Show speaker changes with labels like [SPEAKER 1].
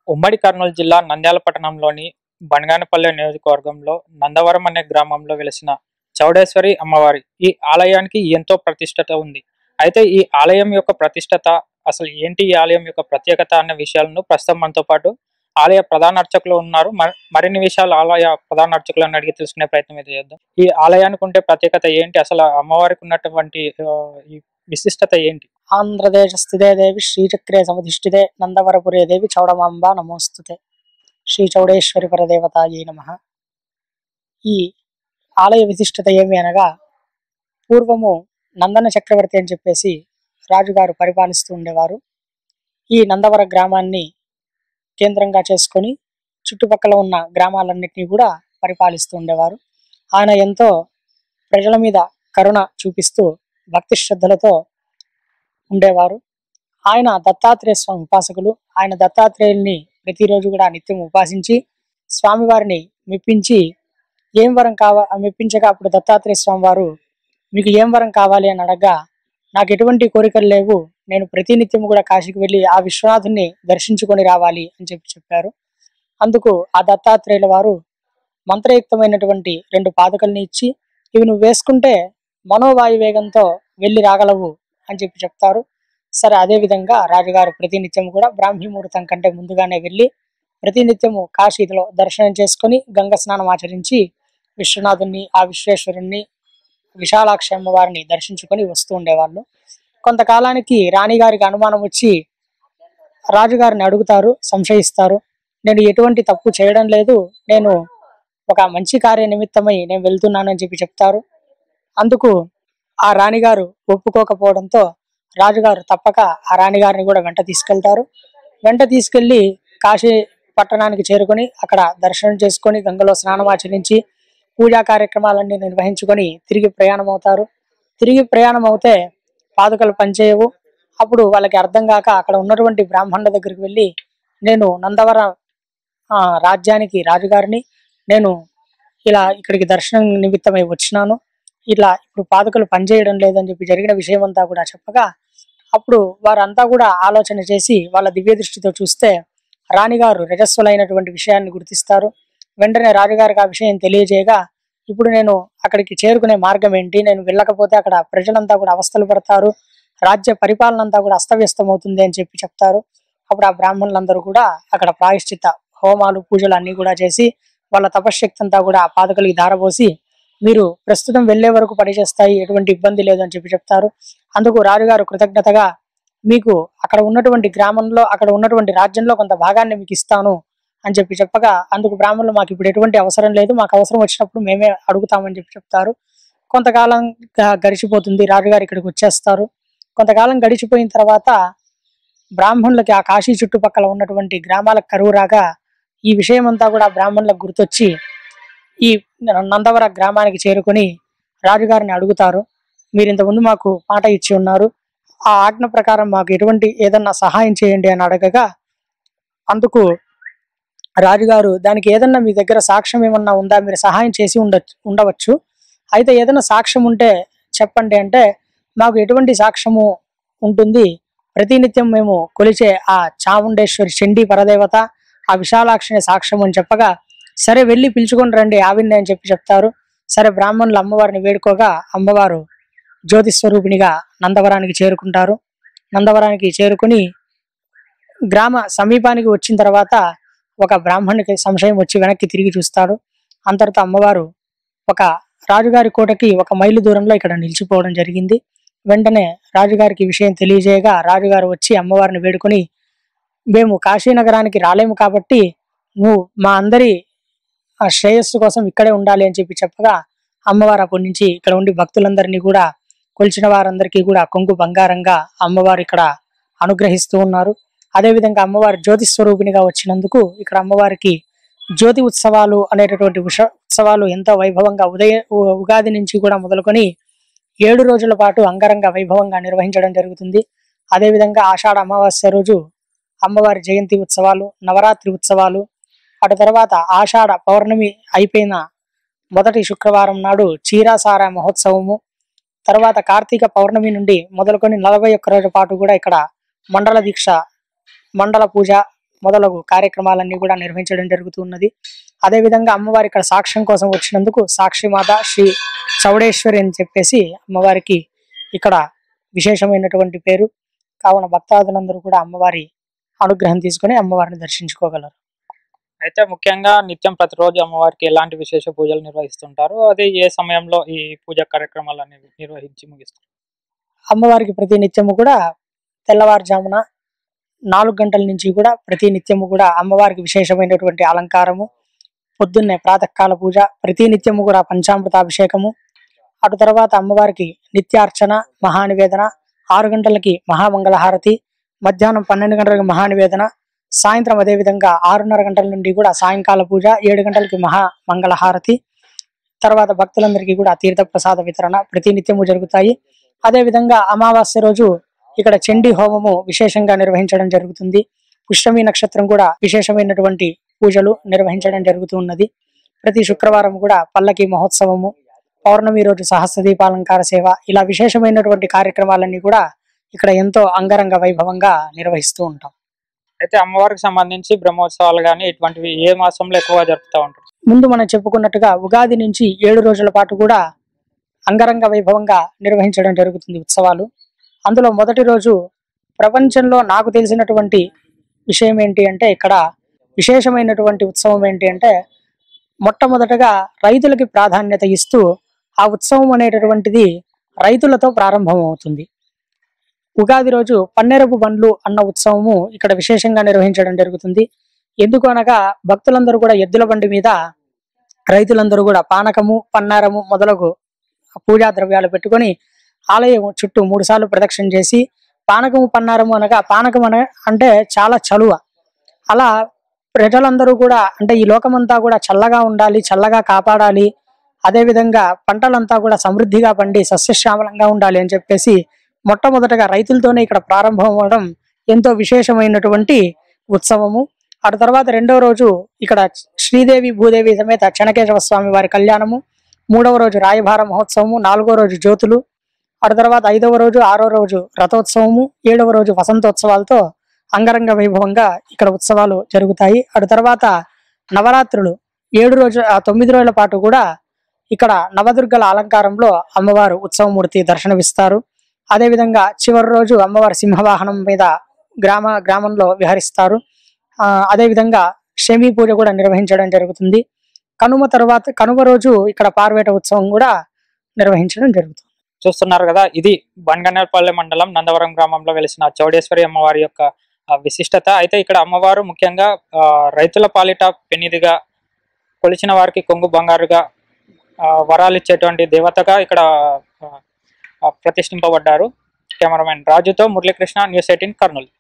[SPEAKER 1] ఉమ్మడి కర్నూలు జిల్లా నంద్యాల పట్టణంలోని బనగానపల్లె నియోజకవర్గంలో నందవరం అనే గ్రామంలో వెలిసిన చౌడేశ్వరి అమ్మవారి ఈ ఆలయానికి ఎంతో ప్రతిష్టత ఉంది అయితే ఈ ఆలయం యొక్క ప్రతిష్టత అసలు ఏంటి ఈ ఆలయం యొక్క ప్రత్యేకత అన్న విషయాలను ప్రస్తుతం మనతో పాటు ఆలయ ప్రధాన అర్చకులు ఉన్నారు మరి- మరిన్ని విషయాలు ఆలయ ప్రధాన అర్చకులను అడిగి తెలుసుకునే ప్రయత్నం అయితే చేద్దాం ఈ ఆలయానికి ఉంటే ప్రత్యేకత ఏంటి అసలు ఆ అమ్మవారికి ఉన్నటువంటి ఆ, ఈ విశిష్టత ఏంటి
[SPEAKER 2] ఆంధ్రదేశ స్థితే దేవి శ్రీచక్రే సమధిష్ఠితే నందవరపురే దేవి చౌడమాంబ నమోస్తుతే శ్రీ చౌడేశ్వరి పరదేవతాయే నమ ఈ ఆలయ విశిష్టత ఏమి అనగా పూర్వము నందన చక్రవర్తి అని చెప్పేసి రాజుగారు పరిపాలిస్తూ ఉండేవారు ఈ నందవర గ్రామాన్ని కేంద్రంగా చేసుకొని చుట్టుపక్కల ఉన్న గ్రామాలన్నింటినీ కూడా పరిపాలిస్తూ ఉండేవారు ఆయన ఎంతో ప్రజల మీద కరుణ చూపిస్తూ భక్తి శ్రద్ధలతో ఉండేవారు ఆయన దత్తాత్రేయ స్వామి ఉపాసకులు ఆయన దత్తాత్రేయుల్ని ప్రతిరోజు కూడా నిత్యం ఉపాసించి స్వామివారిని మెప్పించి ఏం వరం కావా మెప్పించగా అప్పుడు దత్తాత్రేయ స్వామి వారు మీకు ఏం వరం కావాలి అని అడగగా నాకు ఎటువంటి కోరికలు లేవు నేను ప్రతినిత్యం కూడా కాశీకి వెళ్ళి ఆ విశ్వనాథుని దర్శించుకొని రావాలి అని చెప్పి చెప్పారు అందుకు ఆ దత్తాత్రేయుల వారు మంత్రయుక్తమైనటువంటి రెండు పాదకల్ని ఇచ్చి ఇవి నువ్వు వేసుకుంటే మనోవాయు వేగంతో వెళ్ళి రాగలవు అని చెప్పి చెప్తారు సరే అదే విధంగా రాజుగారు ప్రతినిత్యం కూడా బ్రాహ్మీ ముహూర్తం కంటే ముందుగానే వెళ్ళి ప్రతినిత్యము కాశీలో దర్శనం చేసుకొని గంగ స్నానం ఆచరించి విశ్వనాథుని ఆ విశ్వేశ్వరుణ్ణి విశాలాక్షి అమ్మవారిని దర్శించుకొని వస్తూ ఉండేవాళ్ళు కొంతకాలానికి రాణిగారికి అనుమానం వచ్చి రాజుగారిని అడుగుతారు సంశయిస్తారు నేను ఎటువంటి తప్పు చేయడం లేదు నేను ఒక మంచి కార్య నిమిత్తమై నేను వెళ్తున్నానని చెప్పి చెప్తారు అందుకు ఆ రాణిగారు ఒప్పుకోకపోవడంతో రాజుగారు తప్పక ఆ రాణిగారిని కూడా వెంట తీసుకెళ్తారు వెంట తీసుకెళ్లి కాశీ పట్టణానికి చేరుకొని అక్కడ దర్శనం చేసుకొని గంగలో స్నానం ఆచరించి పూజా కార్యక్రమాలన్నీ నిర్వహించుకొని తిరిగి ప్రయాణం అవుతారు తిరిగి ప్రయాణం అవుతే పాదుకలు పనిచేయవు అప్పుడు వాళ్ళకి అర్థం కాక అక్కడ ఉన్నటువంటి బ్రాహ్మణుల దగ్గరికి వెళ్ళి నేను నందవర ఆ, రాజ్యానికి రాజుగారిని నేను ఇలా ఇక్కడికి దర్శనం నిమిత్తమై వచ్చినాను ఇట్లా ఇప్పుడు పాదుకలు పనిచేయడం లేదని చెప్పి జరిగిన విషయం అంతా కూడా చెప్పగా అప్పుడు వారంతా కూడా ఆలోచన చేసి వాళ్ళ దివ్య దృష్టితో చూస్తే రాణిగారు రజస్వలైనటువంటి విషయాన్ని గుర్తిస్తారు వెంటనే రాజుగారికి ఆ విషయం తెలియజేయగా ఇప్పుడు నేను అక్కడికి చేరుకునే మార్గం ఏంటి నేను వెళ్ళకపోతే అక్కడ ప్రజలంతా కూడా అవస్థలు పడతారు రాజ్య పరిపాలన అంతా కూడా అస్తవ్యస్తం అవుతుంది అని చెప్పి చెప్తారు అప్పుడు ఆ బ్రాహ్మణులందరూ కూడా అక్కడ ప్రాయశ్చిత హోమాలు పూజలు అన్ని కూడా చేసి వాళ్ళ తపశ్శక్తి అంతా కూడా ఆ పాదకులకి దారపోసి మీరు ప్రస్తుతం వెళ్లే వరకు పనిచేస్తాయి ఎటువంటి ఇబ్బంది లేదు అని చెప్పి చెప్తారు అందుకు రాజుగారు కృతజ్ఞతగా మీకు అక్కడ ఉన్నటువంటి గ్రామంలో అక్కడ ఉన్నటువంటి రాజ్యంలో కొంత భాగాన్ని మీకు ఇస్తాను అని చెప్పి చెప్పగా అందుకు బ్రాహ్మణులు మాకు ఇప్పుడు ఎటువంటి అవసరం లేదు మాకు అవసరం వచ్చినప్పుడు మేమే అడుగుతామని చెప్పి చెప్తారు కొంతకాలం గ- గడిచిపోతుంది రాజుగారు ఇక్కడికి వచ్చేస్తారు కొంతకాలం గడిచిపోయిన తర్వాత బ్రాహ్మణులకి ఆ కాశీ చుట్టుపక్కల ఉన్నటువంటి గ్రామాలకు కరువు రాగా ఈ విషయం అంతా కూడా బ్రాహ్మణులకు గుర్తొచ్చి ఈ నందవర గ్రామానికి చేరుకొని రాజుగారిని అడుగుతారు మీరు ఇంతకుముందు మాకు మాట ఇచ్చి ఉన్నారు ఆ ఆజ్ఞ ప్రకారం మాకు ఎటువంటి ఏదన్నా సహాయం చేయండి అని అడగగా అందుకు రాజుగారు దానికి ఏదన్నా మీ దగ్గర సాక్ష్యం ఏమన్నా ఉందా మీరు సహాయం చేసి ఉండొచ్చు ఉండవచ్చు అయితే ఏదైనా సాక్ష్యం ఉంటే చెప్పండి అంటే మాకు ఎటువంటి సాక్ష్యము ఉంటుంది ప్రతినిత్యం మేము కొలిచే ఆ చాముండేశ్వరి చండీ పరదేవత ఆ విశాలాక్షిని సాక్ష్యం అని చెప్పగా సరే వెళ్ళి పిలుచుకొని రండి ఆవింది అని చెప్పి చెప్తారు సరే బ్రాహ్మణులు అమ్మవారిని వేడుకోగా అమ్మవారు జ్యోతి స్వరూపిణిగా నందవరానికి చేరుకుంటారు నందవరానికి చేరుకుని గ్రామ సమీపానికి వచ్చిన తర్వాత ఒక బ్రాహ్మణునికి సంశయం వచ్చి వెనక్కి తిరిగి చూస్తాడు అంతటితో అమ్మవారు ఒక రాజుగారి కోటకి ఒక మైలు దూరంలో ఇక్కడ నిలిచిపోవడం జరిగింది వెంటనే రాజుగారికి ఈ విషయం తెలియజేయగా రాజుగారు వచ్చి అమ్మవారిని వేడుకొని మేము కాశీనగరానికి రాలేము కాబట్టి నువ్వు మా అందరి ఆ శ్రేయస్సు కోసం ఇక్కడే ఉండాలి అని చెప్పి చెప్పగా అమ్మవారు అప్పటి నుంచి ఇక్కడ ఉండి భక్తులందరినీ కూడా కొలిచిన వారందరికీ కూడా కొంగు బంగారంగా అమ్మవారు ఇక్కడ అనుగ్రహిస్తూ ఉన్నారు అదేవిధంగా అమ్మవారు జ్యోతి స్వరూపిణిగా వచ్చినందుకు ఇక్కడ అమ్మవారికి జ్యోతి ఉత్సవాలు అనేటటువంటి ఉష ఉత్సవాలు ఎంతో వైభవంగా ఉదయ ఉ- ఉగాది నుంచి కూడా మొదలుకొని ఏడు రోజుల పాటు అంగరంగ వైభవంగా నిర్వహించడం జరుగుతుంది అదేవిధంగా ఆషాఢ అమావాస్య రోజు అమ్మవారి జయంతి ఉత్సవాలు నవరాత్రి ఉత్సవాలు అటు తర్వాత ఆషాఢ పౌర్ణమి అయిపోయిన మొదటి శుక్రవారం నాడు చీరాసార మహోత్సవము తర్వాత కార్తీక పౌర్ణమి నుండి మొదలుకొని నలభై ఒక్క రోజుల పాటు కూడా ఇక్కడ మండల దీక్ష మండల పూజ మొదలగు కార్యక్రమాలన్నీ కూడా నిర్వహించడం జరుగుతున్నది అదేవిధంగా అమ్మవారి ఇక్కడ సాక్ష్యం కోసం వచ్చినందుకు సాక్షిమాత శ్రీ చౌడేశ్వరి అని చెప్పేసి అమ్మవారికి ఇక్కడ విశేషమైనటువంటి పేరు కావున భక్తాదులందరూ కూడా అమ్మవారి అనుగ్రహం తీసుకొని అమ్మవారిని దర్శించుకోగలరు
[SPEAKER 1] అయితే ముఖ్యంగా నిత్యం ప్రతిరోజు అమ్మవారికి ఎలాంటి విశేష పూజలు నిర్వహిస్తుంటారు అది ఏ సమయంలో ఈ పూజా కార్యక్రమాలు అనేవి నిర్వహించి ముగిస్తారు
[SPEAKER 2] అమ్మవారికి ప్రతి నిత్యము కూడా తెల్లవారుజామున నాలుగు గంటల నుంచి కూడా ప్రతి నిత్యము కూడా అమ్మవారికి విశేషమైనటువంటి అలంకారము పొద్దున్నే ప్రాతకాల పూజ ప్రతి నిత్యము కూడా పంచామృతాభిషేకము అటు తర్వాత అమ్మవారికి నిత్యార్చన మహానివేదన ఆరు గంటలకి మహామంగళహారతి మధ్యాహ్నం పన్నెండు గంటలకి మహానివేదన సాయంత్రం అదే విధంగా ఆరున్నర గంటల నుండి కూడా సాయంకాల పూజ ఏడు గంటలకి మహా మంగళహారతి తర్వాత భక్తులందరికీ కూడా తీర్థ ప్రసాద వితరణ ప్రతి నిత్యము జరుగుతాయి అదే విధంగా అమావాస్య రోజు ఇక్కడ చండీ హోమము విశేషంగా నిర్వహించడం జరుగుతుంది పుష్యమి నక్షత్రం కూడా విశేషమైనటువంటి పూజలు నిర్వహించడం జరుగుతూ ఉన్నది ప్రతి శుక్రవారం కూడా పల్లకి మహోత్సవము పౌర్ణమి రోజు సహస్ర దీపాలంకార సేవ ఇలా విశేషమైనటువంటి కార్యక్రమాలన్నీ కూడా ఇక్కడ ఎంతో అంగరంగ వైభవంగా నిర్వహిస్తూ ఉంటాం
[SPEAKER 1] అయితే అమ్మవారికి సంబంధించి బ్రహ్మోత్సవాలు కానీ ఇటువంటివి ఏ మాసంలో ఎక్కువగా జరుపుతూ ఉంటారు
[SPEAKER 2] ముందు మనం చెప్పుకున్నట్టుగా ఉగాది నుంచి ఏడు రోజుల పాటు కూడా అంగరంగ వైభవంగా నిర్వహించడం జరుగుతుంది ఉత్సవాలు అందులో మొదటి రోజు ప్రపంచంలో నాకు తెలిసినటువంటి విషయం ఏంటి అంటే ఇక్కడ విశేషమైనటువంటి ఉత్సవం ఏంటి అంటే మొట్టమొదటగా రైతులకి ప్రాధాన్యత ఇస్తూ ఆ ఉత్సవం అనేటటువంటిది రైతులతో ప్రారంభం అవుతుంది ఉగాది రోజు పన్నెరపు బండ్లు అన్న ఉత్సవము ఇక్కడ విశేషంగా నిర్వహించడం జరుగుతుంది ఎందుకు అనగా భక్తులందరూ కూడా ఎద్దుల బండి మీద రైతులందరూ కూడా పానకము పన్నారము మొదలగు పూజా ద్రవ్యాలు పెట్టుకొని ఆలయం చుట్టూ మూడు సార్లు ప్రదక్షిణ చేసి పానకము పన్నారము అనగా పానకం అన అంటే చాలా చలువ అలా ప్రజలందరూ కూడా అంటే ఈ లోకమంతా కూడా చల్లగా ఉండాలి చల్లగా కాపాడాలి అదే విధంగా పంటలంతా కూడా సమృద్ధిగా పండి సస్యశ్యామలంగా ఉండాలి అని చెప్పేసి మొట్టమొదటగా రైతులతోనే ఇక్కడ ప్రారంభం అవ్వడం ఎంతో విశేషమైనటువంటి ఉత్సవము ఆ తర్వాత రెండవ రోజు ఇక్కడ శ్రీదేవి భూదేవి సమేత చెనకేశవ స్వామి వారి కళ్యాణము మూడవ రోజు రాయభార మహోత్సవము నాలుగో రోజు జ్యోతులు ఆ తర్వాత ఐదవ రోజు ఆరో రోజు రథోత్సవము ఏడవ రోజు వసంతోత్సవాలతో అంగరంగ వైభవంగా ఇక్కడ ఉత్సవాలు జరుగుతాయి అటు తర్వాత నవరాత్రులు ఏడు రోజు ఆ తొమ్మిది రోజుల పాటు కూడా ఇక్కడ నవదుర్గల అలంకారంలో అమ్మవారు ఉత్సవమూర్తి దర్శనమిస్తారు అదేవిధంగా చివరి రోజు అమ్మవారి సింహవాహనం మీద గ్రామ గ్రామంలో విహరిస్తారు ఆ, అదేవిధంగా షమీ పూజ కూడా నిర్వహించడం జరుగుతుంది కనుమ తర్వాత కనుమ రోజు ఇక్కడ పార్వేట ఉత్సవం కూడా నిర్వహించడం జరుగుతుంది
[SPEAKER 1] చూస్తున్నారు కదా ఇది బండగనేపల్లి మండలం నందవరం గ్రామంలో వెలిసిన చౌడేశ్వరి అమ్మవారి యొక్క ఆ, విశిష్టత అయితే ఇక్కడ అమ్మవారు ముఖ్యంగా ఆ, రైతుల పాలిట పెనిదిగా కొలిచిన వారికి కొంగు బంగారుగా ఆ, వరాలు ఇచ్చేటువంటి దేవతగా ఇక్కడ ఆ, ఆ, ప్రతిష్ఠింపబడ్డారు కెమెరామెన్ రాజుతో మురళీకృష్ణ న్యూస్ ఎయిటీన్ కర్నూలు